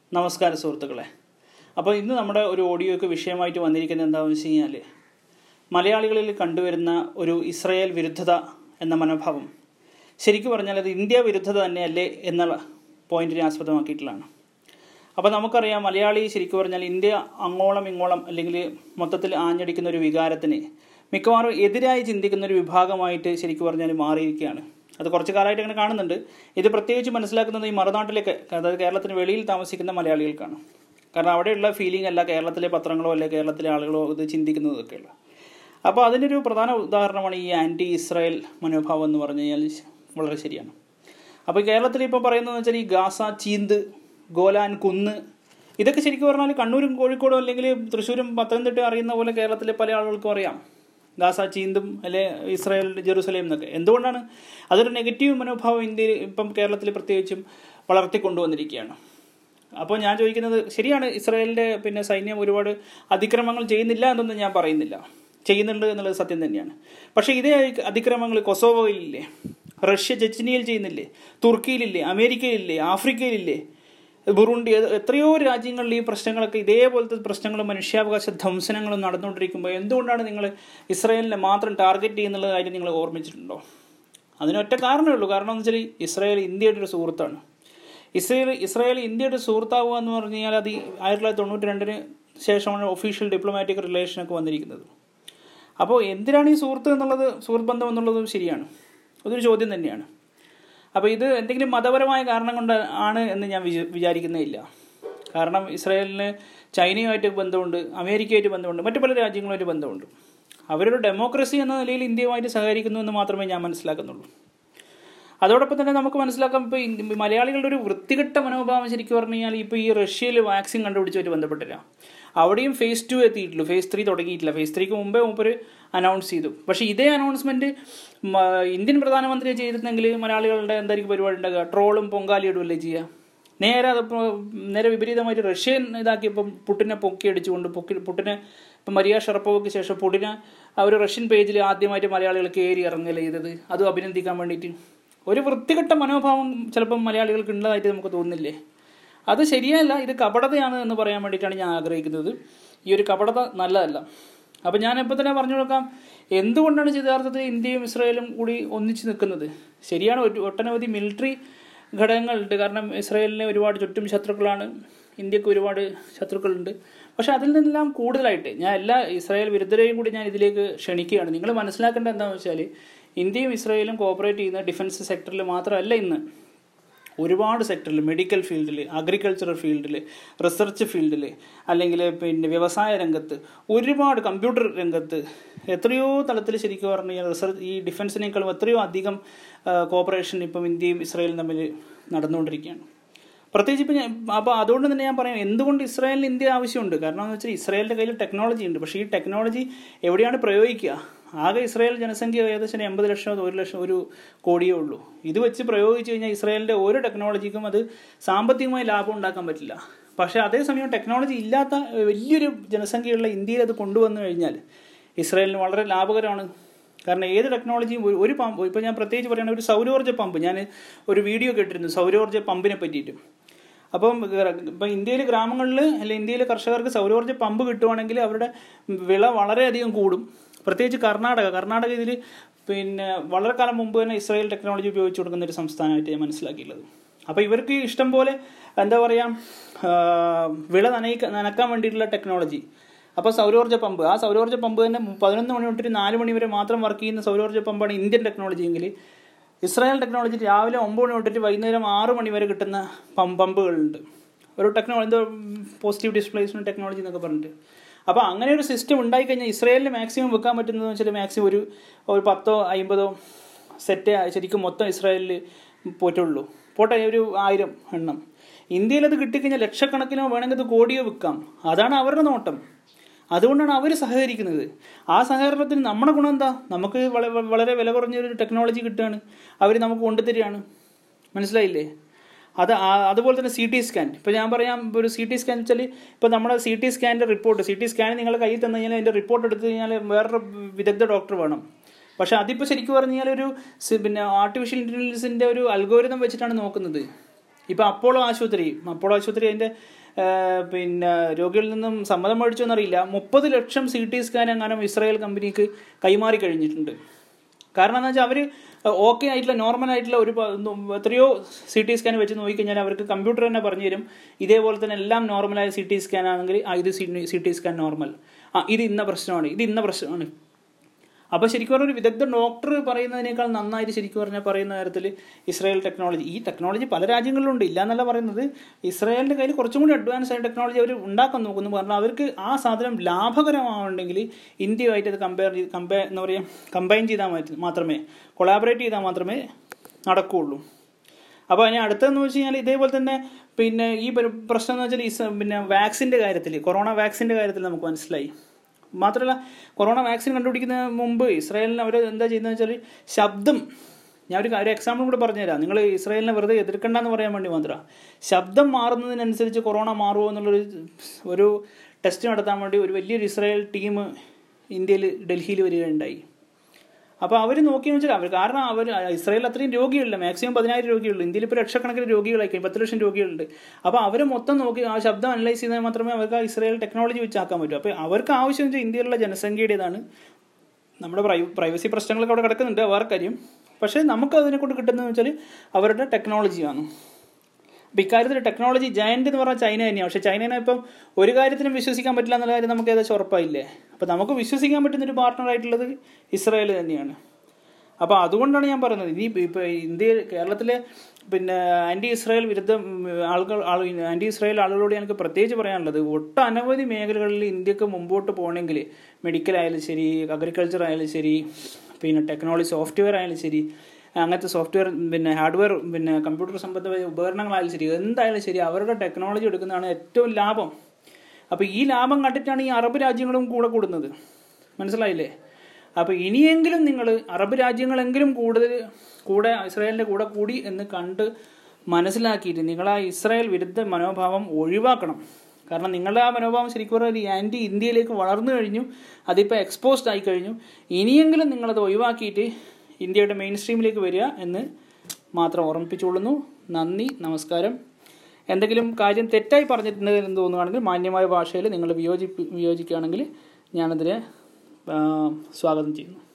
നമസ്കാരം സുഹൃത്തുക്കളെ അപ്പോൾ ഇന്ന് നമ്മുടെ ഒരു ഓഡിയോയ്ക്ക് വിഷയമായിട്ട് വന്നിരിക്കുന്നത് എന്താണെന്ന് വെച്ച് കഴിഞ്ഞാൽ മലയാളികളിൽ കണ്ടുവരുന്ന ഒരു ഇസ്രയേൽ വിരുദ്ധത എന്ന മനോഭാവം ശരിക്കും പറഞ്ഞാൽ അത് ഇന്ത്യ വിരുദ്ധത തന്നെയല്ലേ എന്ന പോയിന്റിനെ ആസ്പദമാക്കിയിട്ടുള്ളതാണ് അപ്പോൾ നമുക്കറിയാം മലയാളി ശരിക്കും പറഞ്ഞാൽ ഇന്ത്യ അങ്ങോളം ഇങ്ങോളം അല്ലെങ്കിൽ മൊത്തത്തിൽ ആഞ്ഞടിക്കുന്ന ഒരു വികാരത്തിന് മിക്കവാറും എതിരായി ചിന്തിക്കുന്ന ഒരു വിഭാഗമായിട്ട് ശരിക്കും പറഞ്ഞാൽ മാറിയിരിക്കുകയാണ് അത് കുറച്ച് കാലമായിട്ട് അങ്ങനെ കാണുന്നുണ്ട് ഇത് പ്രത്യേകിച്ച് മനസ്സിലാക്കുന്നത് ഈ മറുനാട്ടിലേക്ക് അതായത് കേരളത്തിന് വെളിയിൽ താമസിക്കുന്ന മലയാളികൾക്കാണ് കാരണം അവിടെയുള്ള ഫീലിംഗ് അല്ല കേരളത്തിലെ പത്രങ്ങളോ അല്ലെ കേരളത്തിലെ ആളുകളോ ഇത് ചിന്തിക്കുന്നതൊക്കെയുള്ള അപ്പോൾ അതിനൊരു പ്രധാന ഉദാഹരണമാണ് ഈ ആൻറ്റി ഇസ്രായേൽ മനോഭാവം എന്ന് പറഞ്ഞു കഴിഞ്ഞാൽ വളരെ ശരിയാണ് അപ്പോൾ കേരളത്തിൽ ഇപ്പോൾ പറയുന്നതെന്ന് വെച്ചാൽ ഈ ഗാസ ചീന്ത് ഗോലാൻ കുന്ന് ഇതൊക്കെ ശരിക്കും പറഞ്ഞാൽ കണ്ണൂരും കോഴിക്കോടും അല്ലെങ്കിൽ തൃശ്ശൂരും പത്തനംതിട്ട അറിയുന്ന പോലെ കേരളത്തിലെ പല ആളുകൾക്കും അറിയാം ഗാസ ചീന്തും അല്ലെ ഇസ്രായേൽ ജെറുസലേം എന്നൊക്കെ എന്തുകൊണ്ടാണ് അതൊരു നെഗറ്റീവ് മനോഭാവം ഇന്ത്യയിൽ ഇപ്പം കേരളത്തിൽ പ്രത്യേകിച്ചും വളർത്തിക്കൊണ്ടുവന്നിരിക്കുകയാണ് അപ്പോൾ ഞാൻ ചോദിക്കുന്നത് ശരിയാണ് ഇസ്രായേലിൻ്റെ പിന്നെ സൈന്യം ഒരുപാട് അതിക്രമങ്ങൾ ചെയ്യുന്നില്ല എന്നൊന്നും ഞാൻ പറയുന്നില്ല ചെയ്യുന്നുണ്ട് എന്നുള്ളത് സത്യം തന്നെയാണ് പക്ഷേ ഇതേ അതിക്രമങ്ങൾ കൊസോവോയിലില്ലേ റഷ്യ ചെച്ചിനിയിൽ ചെയ്യുന്നില്ലേ തുർക്കിയിലില്ലേ അമേരിക്കയിലില്ലേ ആഫ്രിക്കയിലില്ലേ ബുറുണ്ടി എത്രയോ രാജ്യങ്ങളിൽ ഈ പ്രശ്നങ്ങളൊക്കെ ഇതേപോലത്തെ പ്രശ്നങ്ങളും മനുഷ്യാവകാശ ധ്വംസനങ്ങളും നടന്നുകൊണ്ടിരിക്കുമ്പോൾ എന്തുകൊണ്ടാണ് നിങ്ങൾ ഇസ്രായേലിനെ മാത്രം ടാർഗറ്റ് ചെയ്യുന്നുള്ള കാര്യം നിങ്ങൾ ഓർമ്മിച്ചിട്ടുണ്ടോ അതിനൊറ്റ കാരണമേ ഉള്ളൂ കാരണം എന്ന് വെച്ചാൽ ഇസ്രായേൽ ഇന്ത്യയുടെ ഒരു സുഹൃത്താണ് ഇസ്രായേൽ ഇസ്രായേൽ ഇന്ത്യയുടെ സുഹൃത്താവുക എന്ന് പറഞ്ഞു കഴിഞ്ഞാൽ അത് ആയിരത്തി തൊള്ളായിരത്തി തൊണ്ണൂറ്റി രണ്ടിന് ശേഷമാണ് ഒഫീഷ്യൽ ഡിപ്ലോമാറ്റിക് റിലേഷനൊക്കെ വന്നിരിക്കുന്നത് അപ്പോൾ എന്തിനാണ് ഈ സുഹൃത്ത് എന്നുള്ളത് സുഹൃത്ത് ബന്ധം എന്നുള്ളതും ശരിയാണ് അതൊരു ചോദ്യം തന്നെയാണ് അപ്പോൾ ഇത് എന്തെങ്കിലും മതപരമായ കാരണം കൊണ്ട് ആണ് എന്ന് ഞാൻ വിചാരിക്കുന്നേയില്ല കാരണം ഇസ്രായേലിന് ചൈനയുമായിട്ട് ബന്ധമുണ്ട് അമേരിക്കയായിട്ട് ബന്ധമുണ്ട് മറ്റു പല രാജ്യങ്ങളുമായിട്ട് ബന്ധമുണ്ട് അവരൊരു ഡെമോക്രസി എന്ന നിലയിൽ ഇന്ത്യയുമായിട്ട് സഹകരിക്കുന്നു എന്ന് മാത്രമേ ഞാൻ മനസ്സിലാക്കുന്നുള്ളൂ അതോടൊപ്പം തന്നെ നമുക്ക് മനസ്സിലാക്കാം ഇപ്പോൾ മലയാളികളുടെ ഒരു വൃത്തികെട്ട മനോഭാവം ശരിക്കും പറഞ്ഞു കഴിഞ്ഞാൽ ഇപ്പോൾ ഈ റഷ്യയിൽ വാക്സിൻ കണ്ടുപിടിച്ചുമായിട്ട് ബന്ധപ്പെട്ടില്ല അവിടെയും ഫേസ് ടു എത്തിയിട്ടില്ല ഫേസ് ത്രീ തുടങ്ങിയിട്ടില്ല ഫേസ് ത്രീക്ക് മുമ്പേ മൂപ്പർ അനൗൺസ് ചെയ്തു പക്ഷേ ഇതേ അനൗൺസ്മെൻറ്റ് ഇന്ത്യൻ പ്രധാനമന്ത്രി ചെയ്തിരുന്നെങ്കിൽ മലയാളികളുടെ എന്തായിരിക്കും പരിപാടി ഉണ്ടാകുക ട്രോളും പൊങ്കാലിയിടുമല്ലേ ചെയ്യുക നേരെ അതിപ്പോൾ നേരെ വിപരീതമായിട്ട് റഷ്യൻ ഇതാക്കിയപ്പം പുട്ടിനെ പൊക്കി അടിച്ചുകൊണ്ട് പൊക്കി പുട്ടിനെ ഇപ്പം മരിയ ഷറപ്പോവയ്ക്ക് ശേഷം പുടിനെ അവർ റഷ്യൻ പേജിൽ ആദ്യമായിട്ട് മലയാളികൾ കയറി ഇറങ്ങൽ ചെയ്തത് അതും അഭിനന്ദിക്കാൻ വേണ്ടിയിട്ട് ഒരു വൃത്തികെട്ട മനോഭാവം ചിലപ്പം മലയാളികൾക്ക് ഉള്ളതായിട്ട് നമുക്ക് തോന്നുന്നില്ലേ അത് ശരിയല്ല ഇത് കപടതയാണ് എന്ന് പറയാൻ വേണ്ടിയിട്ടാണ് ഞാൻ ആഗ്രഹിക്കുന്നത് ഈ ഒരു കപടത നല്ലതല്ല അപ്പം ഞാൻ ഇപ്പോൾ തന്നെ പറഞ്ഞു കൊടുക്കാം എന്തുകൊണ്ടാണ് യഥാർത്ഥത്തിൽ ഇന്ത്യയും ഇസ്രായേലും കൂടി ഒന്നിച്ച് നിൽക്കുന്നത് ശരിയാണ് ഒട്ടനവധി മിലിറ്ററി ഘടകങ്ങളുണ്ട് കാരണം ഇസ്രായേലിന് ഒരുപാട് ചുറ്റും ശത്രുക്കളാണ് ഇന്ത്യക്ക് ഒരുപാട് ശത്രുക്കളുണ്ട് പക്ഷെ അതിൽ നിന്നെല്ലാം കൂടുതലായിട്ട് ഞാൻ എല്ലാ ഇസ്രായേൽ വിരുദ്ധരെയും കൂടി ഞാൻ ഇതിലേക്ക് ക്ഷണിക്കുകയാണ് നിങ്ങൾ മനസ്സിലാക്കേണ്ടത് എന്താണെന്ന് വെച്ചാൽ ഇന്ത്യയും ഇസ്രായേലും കോപ്പറേറ്റ് ചെയ്യുന്ന ഡിഫൻസ് സെക്ടറിൽ മാത്രമല്ല ഇന്ന് ഒരുപാട് സെക്ടറിൽ മെഡിക്കൽ ഫീൽഡിൽ അഗ്രികൾച്ചറൽ ഫീൽഡിൽ റിസർച്ച് ഫീൽഡിൽ അല്ലെങ്കിൽ പിന്നെ വ്യവസായ രംഗത്ത് ഒരുപാട് കമ്പ്യൂട്ടർ രംഗത്ത് എത്രയോ തലത്തിൽ ശരിക്കും പറഞ്ഞു കഴിഞ്ഞാൽ റിസർച്ച് ഈ ഡിഫൻസിനേക്കാളും എത്രയോ അധികം കോപ്പറേഷൻ ഇപ്പം ഇന്ത്യയും ഇസ്രായേലും തമ്മിൽ നടന്നുകൊണ്ടിരിക്കുകയാണ് പ്രത്യേകിച്ച് ഇപ്പം ഞാൻ അപ്പോൾ അതുകൊണ്ട് തന്നെ ഞാൻ പറയാം എന്തുകൊണ്ട് ഇസ്രായേലിന് ഇന്ത്യ ആവശ്യമുണ്ട് കാരണം എന്ന് വെച്ചാൽ ഇസ്രായേലിൻ്റെ കയ്യിൽ ടെക്നോളജി ഉണ്ട് പക്ഷേ ഈ ടെക്നോളജി എവിടെയാണ് പ്രയോഗിക്കുക ആകെ ഇസ്രായേൽ ജനസംഖ്യ ഏകദേശം എൺപത് ലക്ഷം ഒരു ലക്ഷം ഒരു കോടിയേ ഉള്ളൂ ഇത് വെച്ച് പ്രയോഗിച്ചു കഴിഞ്ഞാൽ ഇസ്രായേലിൻ്റെ ഓരോ ടെക്നോളജിക്കും അത് സാമ്പത്തികമായി ലാഭം ഉണ്ടാക്കാൻ പറ്റില്ല പക്ഷേ അതേസമയം ടെക്നോളജി ഇല്ലാത്ത വലിയൊരു ജനസംഖ്യയുള്ള ഇന്ത്യയിൽ അത് കൊണ്ടുവന്നു കഴിഞ്ഞാൽ ഇസ്രായേലിന് വളരെ ലാഭകരമാണ് കാരണം ഏത് ടെക്നോളജിയും ഒരു പമ്പ് ഇപ്പോൾ ഞാൻ പ്രത്യേകിച്ച് പറയുകയാണെങ്കിൽ ഒരു സൗരോർജ്ജ പമ്പ് ഞാൻ ഒരു വീഡിയോ കേട്ടിരുന്നു സൗരോർജ്ജ പമ്പിനെ പറ്റിയിട്ട് അപ്പം ഇപ്പം ഇന്ത്യയിലെ ഗ്രാമങ്ങളിൽ അല്ലെങ്കിൽ ഇന്ത്യയിലെ കർഷകർക്ക് സൗരോർജ്ജ പമ്പ് കിട്ടുവാണെങ്കിൽ അവരുടെ വിള വളരെയധികം കൂടും പ്രത്യേകിച്ച് കർണാടക കർണാടക ഇതിൽ പിന്നെ വളരെ കാലം മുമ്പ് തന്നെ ഇസ്രായേൽ ടെക്നോളജി ഉപയോഗിച്ച് കൊടുക്കുന്ന ഒരു സംസ്ഥാനമായിട്ട് ഞാൻ മനസ്സിലാക്കിയുള്ളത് അപ്പോൾ ഇവർക്ക് ഇഷ്ടം പോലെ എന്താ പറയുക വിള നനയിക്കാൻ നനക്കാൻ വേണ്ടിയിട്ടുള്ള ടെക്നോളജി അപ്പോൾ സൗരോർജ്ജ പമ്പ് ആ സൗരോർജ്ജ പമ്പ് തന്നെ പതിനൊന്ന് മണി തൊട്ടിട്ട് നാല് മണി വരെ മാത്രം വർക്ക് ചെയ്യുന്ന സൗരോർജ്ജ പമ്പാണ് ഇന്ത്യൻ ടെക്നോളജി എങ്കിൽ ഇസ്രായേൽ ടെക്നോളജി രാവിലെ ഒമ്പത് മണി തൊട്ടിട്ട് വൈകുന്നേരം ആറ് മണി വരെ കിട്ടുന്ന പമ്പ് പമ്പുകളുണ്ട് ഒരു ടെക്നോളജി എന്തോ പോസിറ്റീവ് ഡിസ്പ്ലേസ്മെൻറ്റ് ടെക്നോളജി എന്നൊക്കെ പറഞ്ഞിട്ട് അപ്പോൾ അങ്ങനെ ഒരു സിസ്റ്റം ഉണ്ടായിക്കഴിഞ്ഞാൽ ഇസ്രായേലിന് മാക്സിമം വെക്കാൻ പറ്റുന്നതെന്ന് വെച്ചാൽ മാക്സിമം ഒരു ഒരു പത്തോ അമ്പതോ സെറ്റ് ശരിക്കും മൊത്തം ഇസ്രായേലിൽ പോയിട്ടുള്ളൂ പോട്ടെ ഒരു ആയിരം എണ്ണം ഇന്ത്യയിൽ അത് കിട്ടിക്കഴിഞ്ഞാൽ ലക്ഷക്കണക്കിനോ വേണമെങ്കിൽ അത് കോടിയോ വിൽക്കാം അതാണ് അവരുടെ നോട്ടം അതുകൊണ്ടാണ് അവർ സഹകരിക്കുന്നത് ആ സഹകരണത്തിന് നമ്മുടെ ഗുണം എന്താ നമുക്ക് വളരെ വില കുറഞ്ഞൊരു ടെക്നോളജി കിട്ടുകയാണ് അവർ നമുക്ക് കൊണ്ടുതരികയാണ് മനസ്സിലായില്ലേ അത് അതുപോലെ തന്നെ സി ടി സ്കാൻ ഇപ്പോൾ ഞാൻ പറയാം ഒരു സി ടി സ്കാൻ വെച്ചാൽ ഇപ്പോൾ നമ്മുടെ സി ടി സ്കാനിൻ്റെ റിപ്പോർട്ട് സി ടി സ്കാൻ നിങ്ങളുടെ കയ്യിൽ തന്നു കഴിഞ്ഞാൽ അതിൻ്റെ റിപ്പോർട്ട് എടുത്തു കഴിഞ്ഞാൽ വേറൊരു വിദഗ്ധ ഡോക്ടർ വേണം പക്ഷേ അതിപ്പോൾ ശരിക്കും പറഞ്ഞു കഴിഞ്ഞാൽ ഒരു പിന്നെ ആർട്ടിഫിഷ്യൽ ഇൻ്റലിജൻസിൻ്റെ ഒരു അൽഗോരിതം വെച്ചിട്ടാണ് നോക്കുന്നത് ഇപ്പോൾ അപ്പോളോ ആശുപത്രി അപ്പോളോ ആശുപത്രി അതിൻ്റെ പിന്നെ രോഗികളിൽ നിന്നും സമ്മതം മേടിച്ചോ എന്നറിയില്ല മുപ്പത് ലക്ഷം സി ടി സ്കാൻ എങ്ങാനും ഇസ്രായേൽ കമ്പനിക്ക് കൈമാറി കഴിഞ്ഞിട്ടുണ്ട് കാരണം എന്താ വെച്ചാൽ അവർ ഓക്കെ ആയിട്ടുള്ള നോർമൽ ആയിട്ടുള്ള ഒരു പ- ഉം, എത്രയോ സി ടി സ്കാൻ വെച്ച് നോക്കിക്കഴിഞ്ഞാൽ അവർക്ക് കമ്പ്യൂട്ടർ തന്നെ പറഞ്ഞു തരും ഇതേപോലെ തന്നെ എല്ലാം നോർമലായ സി ടി സ്കാൻ ആണെങ്കിൽ ആ ഇത് സി ടി സ്കാൻ നോർമൽ ആ ഇത് ഇന്ന പ്രശ്നമാണ് ഇത് ഇന്ന പ്രശ്നമാണ് അപ്പോൾ ശരിക്കും പറഞ്ഞ ഒരു വിദഗ്ധ ഡോക്ടർ പറയുന്നതിനേക്കാൾ നന്നായിട്ട് ശരിക്കും പറഞ്ഞാൽ പറയുന്ന കാര്യത്തിൽ ഇസ്രായേൽ ടെക്നോളജി ഈ ടെക്നോളജി പല രാജ്യങ്ങളിലുണ്ട് ഇല്ല എന്നല്ല പറയുന്നത് ഇസ്രായേലിൻ്റെ കയ്യിൽ കുറച്ചും കൂടി അഡ്വാൻസ് ആയ ടെക്നോളജി അവർ ഉണ്ടാക്കാൻ നോക്കുന്നു പറഞ്ഞാൽ അവർക്ക് ആ സാധനം ലാഭകരമാവുണ്ടെങ്കിൽ ഇന്ത്യയുമായിട്ട് അത് കമ്പയർ ചെയ്ത് കമ്പയർ എന്താ പറയുക കമ്പൈൻ ചെയ്താൽ മതി മാത്രമേ കൊളാബറേറ്റ് ചെയ്താൽ മാത്രമേ നടക്കുകയുള്ളൂ അപ്പോൾ ഇനി അടുത്തതെന്ന് വെച്ച് കഴിഞ്ഞാൽ ഇതേപോലെ തന്നെ പിന്നെ ഈ ഒരു പ്രശ്നം എന്ന് വെച്ചാൽ ഈ സ- പിന്നെ വാക്സിൻ്റെ കാര്യത്തിൽ കൊറോണ വാക്സിൻ്റെ കാര്യത്തിൽ നമുക്ക് മനസ്സിലായി മാത്രമല്ല കൊറോണ വാക്സിൻ കണ്ടുപിടിക്കുന്ന മുമ്പ് ഇസ്രായേലിന് അവർ എന്താ ചെയ്യുന്നത് വെച്ചാൽ ശബ്ദം ഞാൻ ഒരു ഒരു എക്സാമ്പിൾ കൂടെ പറഞ്ഞുതരാം നിങ്ങൾ ഇസ്രായേലിനെ വെറുതെ എതിർക്കണ്ടെന്ന് പറയാൻ വേണ്ടി മാത്രമാണ് ശബ്ദം മാറുന്നതിനനുസരിച്ച് കൊറോണ മാറുമോ എന്നുള്ളൊരു ഒരു ടെസ്റ്റ് നടത്താൻ വേണ്ടി ഒരു വലിയൊരു ഇസ്രായേൽ ടീം ഇന്ത്യയിൽ ഡൽഹിയിൽ വരികയുണ്ടായി അപ്പോൾ അവർ നോക്കിയെന്ന് വെച്ചാൽ അവർ കാരണം അവർ ഇസ്രായേൽ അത്രയും രോഗികളില്ല മാക്സിമം പതിനായിരം രോഗികളുണ്ട് ഇന്ത്യയിൽ ഇപ്പോൾ ലക്ഷക്കണക്കിന് രോഗികളായി പത്ത് ലക്ഷം രോഗികളുണ്ട് അപ്പോൾ അവർ മൊത്തം നോക്കി ആ ശബ്ദം അനലൈസ് ചെയ്താൽ മാത്രമേ അവർക്ക് ആ ഇസ്രായേൽ ടെക്നോളജി വെച്ചാക്കാൻ പറ്റൂ അപ്പോൾ അവർക്ക് ആവശ്യം വെച്ചാൽ ഇന്ത്യയിലുള്ള ജനസംഖ്യയുടേതാണ് നമ്മുടെ പ്രൈ പ്രൈവസി പ്രശ്നങ്ങളൊക്കെ അവിടെ കിടക്കുന്നുണ്ട് വേറെ കാര്യം പക്ഷേ നമുക്ക് അതിനെ കൊണ്ട് കിട്ടുന്നതെന്ന് വെച്ചാൽ അവരുടെ ടെക്നോളജിയാണ് അപ്പം ഇക്കാര്യത്തിൽ ടെക്നോളജി ജയന്റ് എന്ന് പറഞ്ഞാൽ ചൈന തന്നെയാണ് പക്ഷേ ചൈനനെ ഇപ്പം ഒരു കാര്യത്തിനും വിശ്വസിക്കാൻ പറ്റില്ല എന്നുള്ള കാര്യം നമുക്ക് ഏകദേശം ഉറപ്പായില്ലേ അപ്പം നമുക്ക് വിശ്വസിക്കാൻ പറ്റുന്ന ഒരു പാർട്ണർ ആയിട്ടുള്ളത് ഇസ്രായേൽ തന്നെയാണ് അപ്പോൾ അതുകൊണ്ടാണ് ഞാൻ പറയുന്നത് ഇനി ഇപ്പോൾ ഇന്ത്യ കേരളത്തിലെ പിന്നെ ആൻറ്റി ഇസ്രായേൽ വിരുദ്ധ ഉം, ആളുകൾ ആൾ ആൻറ്റി ഇസ്രായേൽ ആളുകളോട് എനിക്ക് പ്രത്യേകിച്ച് പറയാനുള്ളത് ഒട്ടനവധി മേഖലകളിൽ ഇന്ത്യക്ക് മുമ്പോട്ട് പോകണമെങ്കിൽ മെഡിക്കൽ ആയാലും ശരി അഗ്രികൾച്ചർ ആയാലും ശരി പിന്നെ ടെക്നോളജി സോഫ്റ്റ്വെയർ ആയാലും ശരി അങ്ങനത്തെ സോഫ്റ്റ്വെയർ പിന്നെ ഹാർഡ്വെയർ പിന്നെ കമ്പ്യൂട്ടർ സംബന്ധമായ ഉപകരണങ്ങളായാലും ശരി എന്തായാലും ശരി അവരുടെ ടെക്നോളജി എടുക്കുന്നതാണ് ഏറ്റവും ലാഭം അപ്പോൾ ഈ ലാഭം കണ്ടിട്ടാണ് ഈ അറബ് രാജ്യങ്ങളും കൂടെ കൂടുന്നത് മനസ്സിലായില്ലേ അപ്പോൾ ഇനിയെങ്കിലും നിങ്ങൾ അറബ് രാജ്യങ്ങളെങ്കിലും കൂടുതൽ കൂടെ ഇസ്രായേലിൻ്റെ കൂടെ കൂടി എന്ന് കണ്ട് മനസ്സിലാക്കിയിട്ട് നിങ്ങൾ ആ ഇസ്രായേൽ വിരുദ്ധ മനോഭാവം ഒഴിവാക്കണം കാരണം നിങ്ങളുടെ ആ മനോഭാവം ശരിക്കും പറഞ്ഞാൽ ഈ ആൻറ്റി ഇന്ത്യയിലേക്ക് വളർന്നു കഴിഞ്ഞു അതിപ്പോൾ എക്സ്പോസ്ഡ് ആയി കഴിഞ്ഞു ഇനിയെങ്കിലും നിങ്ങളത് ഒഴിവാക്കിയിട്ട് ഇന്ത്യയുടെ മെയിൻ സ്ട്രീമിലേക്ക് വരിക എന്ന് മാത്രം ഓർമ്മിപ്പിച്ചുകൊള്ളുന്നു നന്ദി നമസ്കാരം എന്തെങ്കിലും കാര്യം തെറ്റായി പറഞ്ഞിട്ടുണ്ട് എന്ന് തോന്നുകയാണെങ്കിൽ മാന്യമായ ഭാഷയിൽ നിങ്ങൾ വിയോജി വിയോജിക്കുകയാണെങ്കിൽ ഞാനതിനെ ആ, സ്വാഗതം ചെയ്യുന്നു